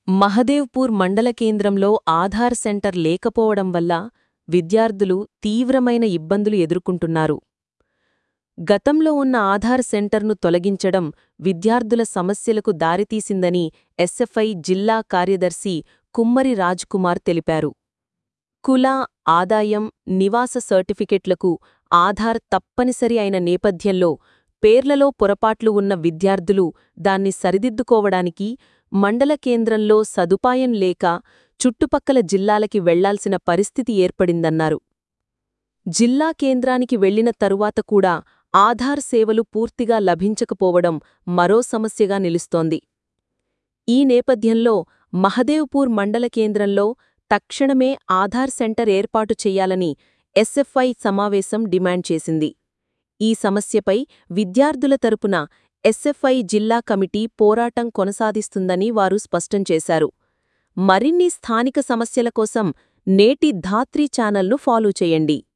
మహదేవ్పూర్ మండల కేంద్రంలో ఆధార్ సెంటర్ లేకపోవడం వల్ల విద్యార్థులు తీవ్రమైన ఇబ్బందులు ఎదుర్కొంటున్నారు గతంలో ఉన్న ఆధార్ సెంటర్ను తొలగించడం విద్యార్థుల సమస్యలకు దారితీసిందని ఎస్ఎఫ్ఐ జిల్లా కార్యదర్శి కుమ్మరి రాజ్కుమార్ తెలిపారు కుల ఆదాయం నివాస సర్టిఫికెట్లకు ఆధార్ తప్పనిసరి అయిన నేపథ్యంలో పేర్లలో పొరపాట్లు ఉన్న విద్యార్థులు దాన్ని సరిదిద్దుకోవడానికి మండల కేంద్రంలో సదుపాయం లేక చుట్టుపక్కల జిల్లాలకి వెళ్లాల్సిన పరిస్థితి ఏర్పడిందన్నారు జిల్లా కేంద్రానికి వెళ్లిన తరువాత కూడా ఆధార్ సేవలు పూర్తిగా లభించకపోవడం మరో సమస్యగా నిలుస్తోంది ఈ నేపథ్యంలో మహదేవ్పూర్ మండల కేంద్రంలో తక్షణమే ఆధార్ సెంటర్ ఏర్పాటు చెయ్యాలని ఎస్ఎఫ్ఐ సమావేశం డిమాండ్ చేసింది ఈ సమస్యపై విద్యార్థుల తరపున ఎస్ఎఫ్ఐ జిల్లా కమిటీ పోరాటం కొనసాగిస్తుందని వారు స్పష్టం చేశారు మరిన్ని స్థానిక సమస్యల కోసం నేటి ధాత్రి ఛానల్ను ఫాలో చేయండి